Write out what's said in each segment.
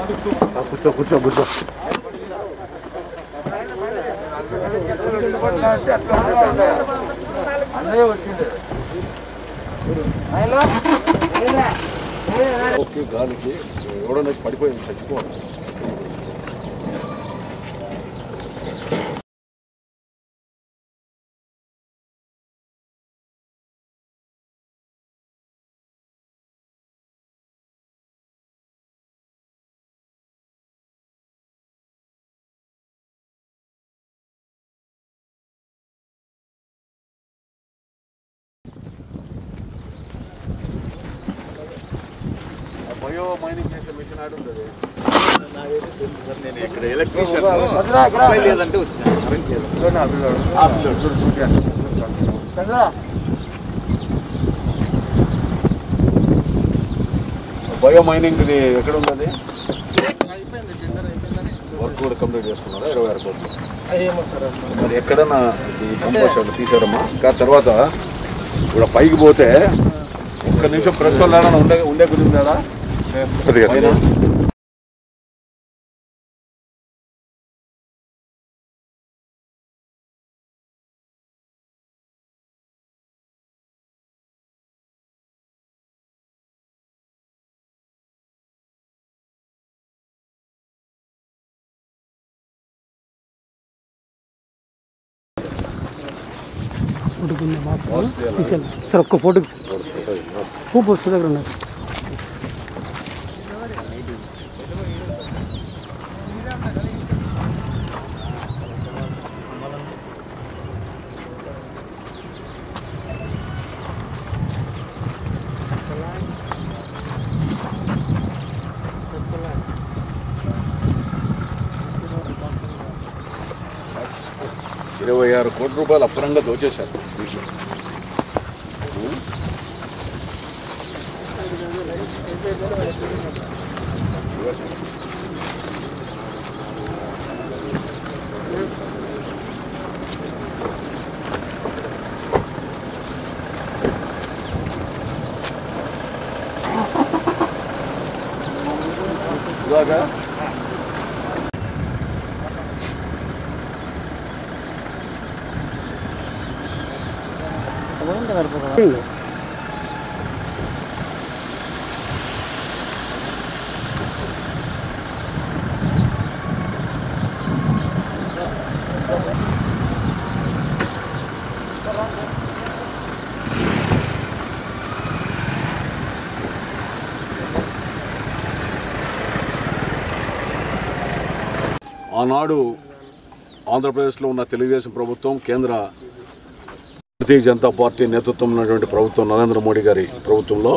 కూర్చో కూర్చో కూర్చో ఓకే గాలికి ఎవడో పడిపోయింది చచ్చిపోవాలి బయో మైనింగ్ చేసే మిషన్ ఆడు ఉంటుంది నేను ఇక్కడ ఎలక్ట్రీషియన్ సప్లై లేదంటే వచ్చిన కరెంట్ లేదు బయో మైనింగ్ ఇది ఎక్కడ ఉంది అది వర్క్ కూడా కంప్లీట్ చేసుకున్నారా ఇరవై ఆరు కోట్లు మరి ఎక్కడన్నా ఈ కంపోస్ట్ తీసారమ్మా ఇంకా తర్వాత ఇక్కడ పైకి పోతే ఒక్క నిమిషం ప్రెస్ వల్ల ఉండే ఉండే కుదిరిందా పైన సార్ ఒక్క ఫోటో खूप वस्तू దగ్గర ఉన్నాయి ఇరవై ఆరు కోట్ల రూపాయలు అప్పరంగా దోచేశారు దీంట్లో. ఇలాగా ఆనాడు ఆంధ్రప్రదేశ్లో ఉన్న తెలుగుదేశం ప్రభుత్వం కేంద్ర భారతీయ జనతా పార్టీ నేతృత్వంలో ఉన్నటువంటి ప్రభుత్వం నరేంద్ర మోడీ గారి ప్రభుత్వంలో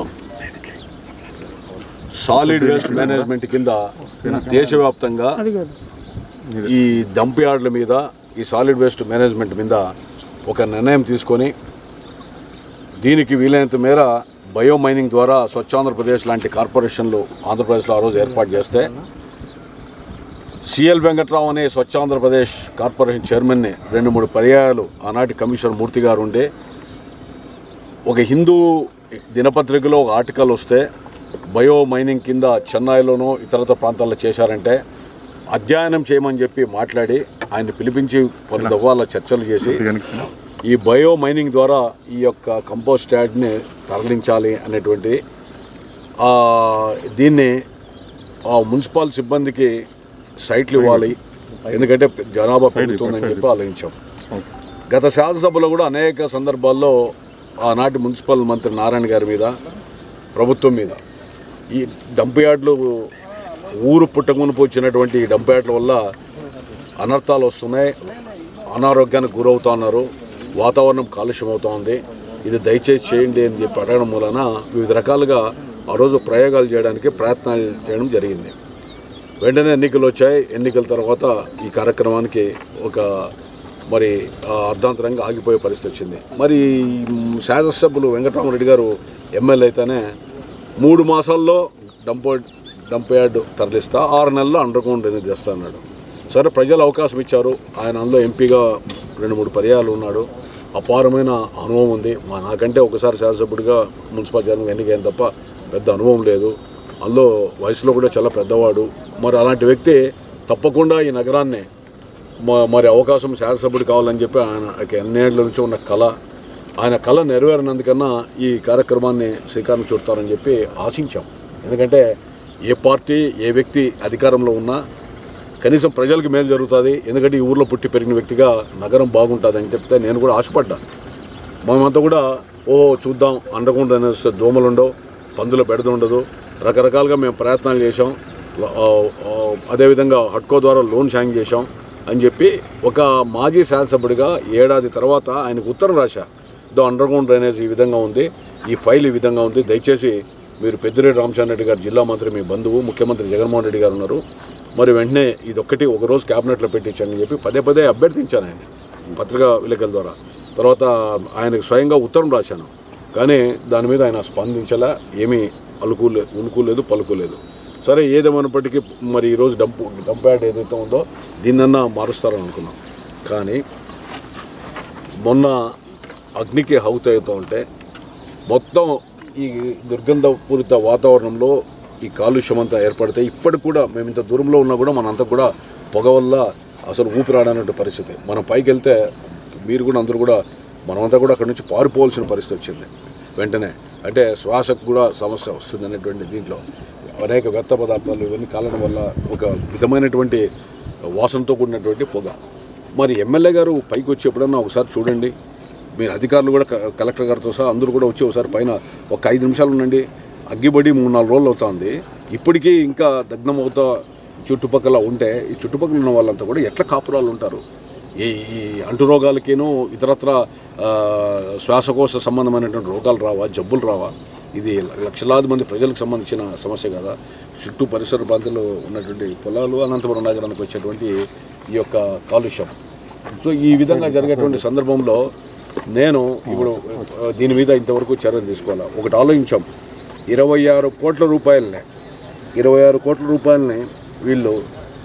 సాలిడ్ వేస్ట్ మేనేజ్మెంట్ కింద దేశవ్యాప్తంగా ఈ డంప్ యార్డ్ల మీద ఈ సాలిడ్ వేస్ట్ మేనేజ్మెంట్ మీద ఒక నిర్ణయం తీసుకొని దీనికి వీలైనంత మేర బయో మైనింగ్ ద్వారా స్వచ్ఛాంధ్రప్రదేశ్ లాంటి కార్పొరేషన్లు ఆంధ్రప్రదేశ్లో ఆ రోజు ఏర్పాటు చేస్తే సిఎల్ వెంకట్రావు అనే స్వచ్ఛాంధ్రప్రదేశ్ కార్పొరేషన్ చైర్మన్ని రెండు మూడు పర్యాయాలు ఆనాటి కమిషనర్ మూర్తి గారు ఉండే ఒక హిందూ దినపత్రికలో ఒక ఆర్టికల్ వస్తే బయో మైనింగ్ కింద చెన్నైలోనో ఇతరత ప్రాంతాల్లో చేశారంటే అధ్యయనం చేయమని చెప్పి మాట్లాడి ఆయన పిలిపించి కొన్ని దవ్వాల చర్చలు చేసి ఈ బయో మైనింగ్ ద్వారా ఈ యొక్క కంపోస్ట్ యాడ్ని తరలించాలి అనేటువంటి ఆ, దీన్ని ఆ మున్సిపల్ సిబ్బందికి సైట్లు ఇవ్వాలి ఎందుకంటే జనాభా పెరుగుతుందని చెప్పి ఆలోచించాం గత శాసనసభలో కూడా అనేక సందర్భాల్లో ఆనాటి మున్సిపల్ మంత్రి నారాయణ గారి మీద ప్రభుత్వం మీద ఈ డంప్ యార్డ్లు ఊరు పుట్టమునుపు వచ్చినటువంటి ఈ డంప్ యార్డ్ల వల్ల అనర్థాలు వస్తున్నాయి అనారోగ్యానికి గురవుతా ఉన్నారు వాతావరణం కాలుష్యం అవుతా ఉంది ఇది దయచేసి చేయండి అని చెప్పి అడగడం వలన వివిధ రకాలుగా ఆ రోజు ప్రయోగాలు చేయడానికి ప్రయత్నాలు చేయడం జరిగింది వెంటనే ఎన్నికలు వచ్చాయి ఎన్నికల తర్వాత ఈ కార్యక్రమానికి ఒక మరి ఆ, అర్ధాంతరంగా ఆగిపోయే పరిస్థితి వచ్చింది మరి మ్, శాసనసభ్యులు వెంకటరామరెడ్డి గారు ఎమ్మెల్యే అయితేనే మూడు మాసాల్లో డంప్ డంప్ యార్డ్ తరలిస్తా ఆరు నెలల్లో అండర్ గ్రౌండ్ అనేది చేస్తా అన్నాడు సరే ప్రజలు అవకాశం ఇచ్చారు ఆయన అందులో ఎంపీగా రెండు మూడు పర్యాలు ఉన్నాడు అపారమైన అనుభవం ఉంది మా నాకంటే ఒకసారి శాసనసభ్యుడిగా మున్సిపల్ జనం ఎన్నికైన తప్ప పెద్ద అనుభవం లేదు అందులో వయసులో కూడా చాలా పెద్దవాడు మరి అలాంటి వ్యక్తి తప్పకుండా ఈ నగరాన్ని మ- మరి అవకాశం శాసనసభ్యుడు కావాలని చెప్పి ఆయన ఎన్నేళ్ల నుంచి ఉన్న కళ ఆయన కళ నెరవేరినందుకన్నా ఈ కార్యక్రమాన్ని శ్రీకారం చుడతారని చెప్పి ఆశించాం ఎందుకంటే ఏ పార్టీ ఏ వ్యక్తి అధికారంలో ఉన్నా కనీసం ప్రజలకు మేలు జరుగుతుంది ఎందుకంటే ఈ ఊర్లో పుట్టి పెరిగిన వ్యక్తిగా నగరం బాగుంటుంది అని చెప్తే నేను కూడా ఆశపడ్డా మేమంతా కూడా ఓహో చూద్దాం అండకుండా అనేస్తే దోమలు ఉండవు పందుల బెడద ఉండదు రకరకాలుగా మేము ప్రయత్నాలు చేసాం ల- ఆ, ఆ, అదేవిధంగా హట్కో ద్వారా లోన్ శాంక్షన్ చేశాం అని చెప్పి ఒక మాజీ శాసనసభ్యుడిగా ఏడాది తర్వాత ఆయనకు ఉత్తరం రాశా దో అండర్ గ్రౌండ్ డ్రైనేజ్ ఈ విధంగా ఉంది ఈ ఫైల్ ఈ విధంగా ఉంది దయచేసి మీరు పెద్దిరెడ్డి రామచంద్ర రెడ్డి గారు జిల్లా మంత్రి మీ బంధువు ముఖ్యమంత్రి జగన్మోహన్ రెడ్డి గారు ఉన్నారు మరి వెంటనే ఇదొక్కటి ఒకరోజు క్యాబినెట్లో పెట్టించానని చెప్పి పదే పదే అభ్యర్థించాను ఆయన పత్రికా విలేకరుల ద్వారా తర్వాత ఆయనకు స్వయంగా ఉత్తరం రాశాను కానీ దాని మీద ఆయన స్పందించలే ఏమీ అలుకు లే ఉలుకు లేదు పలుకు లేదు సరే ఏదేమైనప్పటికీ మరి ఈరోజు డంపు డంప్ యార్డ్ ఏదైతే ఉందో దీన్నన్నా మారుస్తారని అనుకున్నాం కానీ మొన్న అగ్నికి హౌత్ అవుతూ ఉంటే మొత్తం ఈ దుర్గంధపూరిత వాతావరణంలో ఈ కాలుష్యం అంతా ఏర్పడితే ఇప్పటికి కూడా మేము ఇంత దూరంలో ఉన్నా కూడా మనంతా కూడా పొగ వల్ల అసలు ఊపిరాడనటువంటి పరిస్థితి మనం పైకి వెళ్తే మీరు కూడా అందరూ కూడా మనమంతా కూడా అక్కడి నుంచి పారిపోవాల్సిన పరిస్థితి వచ్చింది వెంటనే అంటే శ్వాసకు కూడా సమస్య వస్తుంది అనేటువంటి దీంట్లో అనేక వ్యర్థ పదార్థాలు ఇవన్నీ కాలడం వల్ల ఒక విధమైనటువంటి వాసనతో కూడినటువంటి పొగ మరి ఎమ్మెల్యే గారు పైకి వచ్చి ఎప్పుడన్నా ఒకసారి చూడండి మీరు అధికారులు కూడా క- కలెక్టర్ గారితో సహా అందరూ కూడా వచ్చి ఒకసారి పైన ఒక ఐదు నిమిషాలు ఉండండి అగ్గిబడి మూడు నాలుగు రోజులు అవుతుంది ఇప్పటికీ ఇంకా దగ్ధం అవుతా చుట్టుపక్కల ఉంటే ఈ చుట్టుపక్కల ఉన్న వాళ్ళంతా కూడా ఎట్లా కాపురాలు ఉంటారు ఈ ఈ అంటు రోగాలకేనో ఇతరత్ర ఆ, శ్వాసకోశ సంబంధమైనటువంటి రోగాలు రావా జబ్బులు రావా ఇది లక్షలాది మంది ప్రజలకు సంబంధించిన సమస్య కదా చుట్టూ పరిసర ప్రాంతాల్లో ఉన్నటువంటి పొలాలు అనంతపురం నగరానికి వచ్చేటువంటి ఈ యొక్క కాలుష్యం సో ఈ విధంగా జరిగేటువంటి సందర్భంలో నేను ఇప్పుడు ఆ, దీని మీద ఇంతవరకు చర్యలు తీసుకోవాలి ఒకటి ఆలోచించాం ఇరవై ఆరు కోట్ల రూపాయలనే ఇరవై ఆరు కోట్ల రూపాయలని వీళ్ళు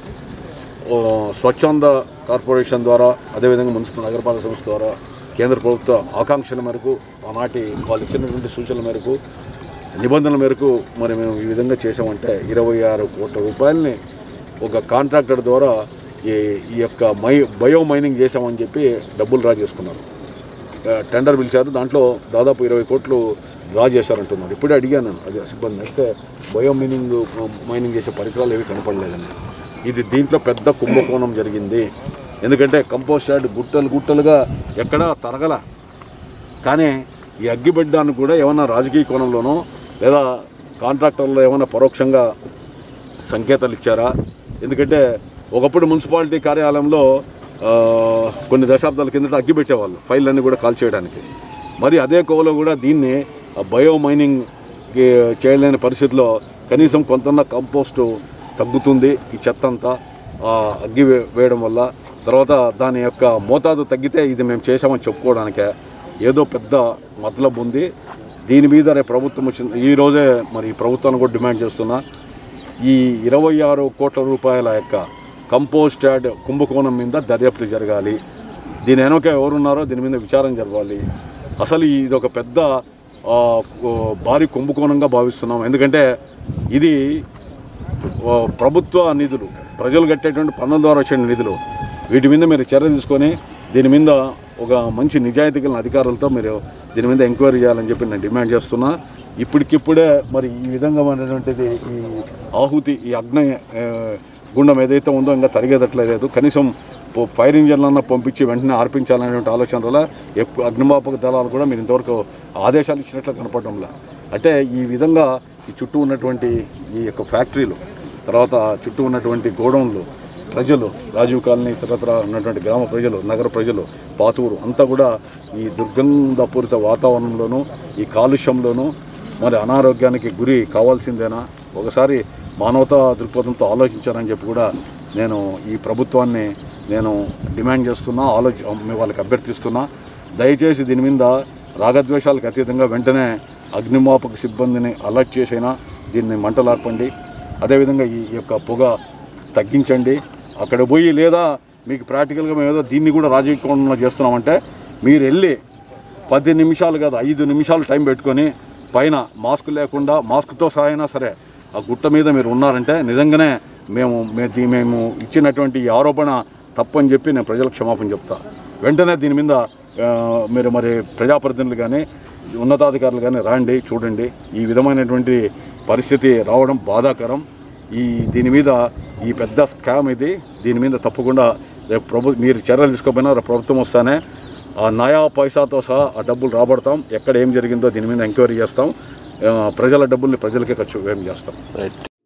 ఓ, స్వచ్ఛంద కార్పొరేషన్ ద్వారా అదేవిధంగా మున్సిపల్ నగరపాలక సంస్థ ద్వారా కేంద్ర ప్రభుత్వ ఆకాంక్షల మేరకు ఆనాటి వాళ్ళు ఇచ్చినటువంటి సూచనల మేరకు నిబంధనల మేరకు మరి మేము ఈ విధంగా చేసామంటే ఇరవై ఆరు కోట్ల రూపాయలని ఒక కాంట్రాక్టర్ ద్వారా ఈ ఈ యొక్క మై బయో మైనింగ్ చేసామని చెప్పి డబ్బులు డ్రా చేసుకున్నారు ఆ, టెండర్ పిలిచారు దాంట్లో దాదాపు ఇరవై కోట్లు డ్రా చేశారంటున్నారు ఇప్పుడే అడిగాను నేను అది సిబ్బంది అయితే బయో మైనింగ్ మైనింగ్ చేసే పరికరాలు ఏవి కనపడలేదండి ఇది దీంట్లో పెద్ద కుంభకోణం జరిగింది ఎందుకంటే కంపోస్ట్ యార్డ్ గుట్టలు గుట్టలుగా ఎక్కడా తరగల కానీ ఈ అగ్గిబిడ్డాన్ని కూడా ఏమన్నా రాజకీయ కోణంలోనో లేదా కాంట్రాక్టర్లో ఏమైనా పరోక్షంగా సంకేతాలు ఇచ్చారా ఎందుకంటే ఒకప్పుడు మున్సిపాలిటీ కార్యాలయంలో ఆ, కొన్ని దశాబ్దాల కిందట అగ్గి పెట్టేవాళ్ళు ఫైల్ అన్నీ కూడా కాల్ చేయడానికి మరి అదే కోవలో కూడా దీన్ని ఆ బయో మైనింగ్ చేయలేని పరిస్థితిలో కనీసం కొంత కంపోస్టు తగ్గుతుంది ఈ చెత్త అంతా ఆ, అగ్గి వే- వేయడం వల్ల తర్వాత దాని యొక్క మోతాదు తగ్గితే ఇది మేము చేసామని చెప్పుకోవడానికే ఏదో పెద్ద మతలబు ఉంది దీని మీద రేపు ప్రభుత్వం వచ్చింది ఈ రోజే మరి ఈ ప్రభుత్వాన్ని కూడా డిమాండ్ చేస్తున్నా ఈ ఇరవై ఆరు కోట్ల రూపాయల యొక్క కంపోస్ట్ యార్డ్ కుంభకోణం మీద దర్యాప్తు జరగాలి దీని వెనక ఎవరున్నారో దీని మీద విచారం జరగాలి అసలు ఇది ఒక పెద్ద ఆ, ఓ భారీ కుంభకోణంగా భావిస్తున్నాం ఎందుకంటే ఇది ఓ ప్రభుత్వ నిధులు ప్రజలు కట్టేటువంటి పన్నుల ద్వారా వచ్చే నిధులు వీటి మీద మీరు చర్య తీసుకొని దీని మీద ఒక మంచి నిజాయితీ కలిగిన అధికారులతో మీరు దీని మీద ఎంక్వైరీ చేయాలని చెప్పి నేను డిమాండ్ చేస్తున్నా ఇప్పటికిప్పుడే మరి ఈ విధంగా ఉన్నటువంటిది ఈ ఆహుతి ఈ అగ్ని ఆ, గుండం ఏదైతే ఉందో ఇంకా తరిగేదట్లేదు కనీసం పో- ఫైర్ ఇంజన్లన్నా పంపించి వెంటనే ఆర్పించాలనేటువంటి ఆలోచన వల్ల ఎక్కువ అగ్నిమాపక దళాలు కూడా మీరు ఇంతవరకు ఆదేశాలు ఇచ్చినట్లు కనపడడంలా అంటే ఈ విధంగా ఈ చుట్టూ ఉన్నటువంటి ఈ యొక్క ఫ్యాక్టరీలు తర్వాత చుట్టూ ఉన్నటువంటి గోడౌన్లు ప్రజలు రాజీవ్ కాలనీ ఇతరత్ర ఉన్నటువంటి గ్రామ ప్రజలు నగర ప్రజలు పాతూరు అంతా కూడా ఈ దుర్గంధపూరిత వాతావరణంలోనూ ఈ కాలుష్యంలోనూ మరి అనారోగ్యానికి గురి కావాల్సిందేనా ఒకసారి మానవతా దృక్పథంతో ఆలోచించారని చెప్పి కూడా నేను ఈ ప్రభుత్వాన్ని నేను డిమాండ్ చేస్తున్నా ఆలోచి వాళ్ళకి అభ్యర్థిస్తున్నా దయచేసి దీని మీద రాగద్వేషాలకు అతీతంగా వెంటనే అగ్నిమాపక సిబ్బందిని అలర్ట్ చేసైనా దీన్ని మంటలార్పండి అదేవిధంగా ఈ యొక్క పొగ తగ్గించండి అక్కడ పోయి లేదా మీకు ప్రాక్టికల్గా మేము ఏదో దీన్ని కూడా రాజకీయ కోణంలో చేస్తున్నామంటే మీరు వెళ్ళి పది నిమిషాలు కాదు ఐదు నిమిషాలు టైం పెట్టుకొని పైన మాస్క్ లేకుండా మాస్క్తో సహా అయినా సరే ఆ గుట్ట మీద మీరు ఉన్నారంటే నిజంగానే మేము మే- దీ- మేము ఇచ్చినటువంటి ఈ ఆరోపణ తప్పని చెప్పి నేను ప్రజలకు క్షమాపణ చెప్తా వెంటనే దీని మీద ఆ, మీరు మరి ప్రజాప్రతినిధులు కానీ ఉన్నతాధికారులు కానీ రాండి చూడండి ఈ విధమైనటువంటి పరిస్థితి రావడం బాధాకరం ఈ దీని మీద ఈ పెద్ద స్కామ్ ఇది దీని మీద తప్పకుండా రేపు ప్రభు మీరు చర్యలు తీసుకోకపోయినా రేపు ప్రభుత్వం వస్తానే ఆ నయా పైసాతో సహా ఆ డబ్బులు రాబడతాం ఎక్కడ ఏం జరిగిందో దీని మీద ఎంక్వైరీ చేస్తాం ఆ, ప్రజల డబ్బుల్ని ప్రజలకే ఖర్చు ఏం చేస్తాం రైట్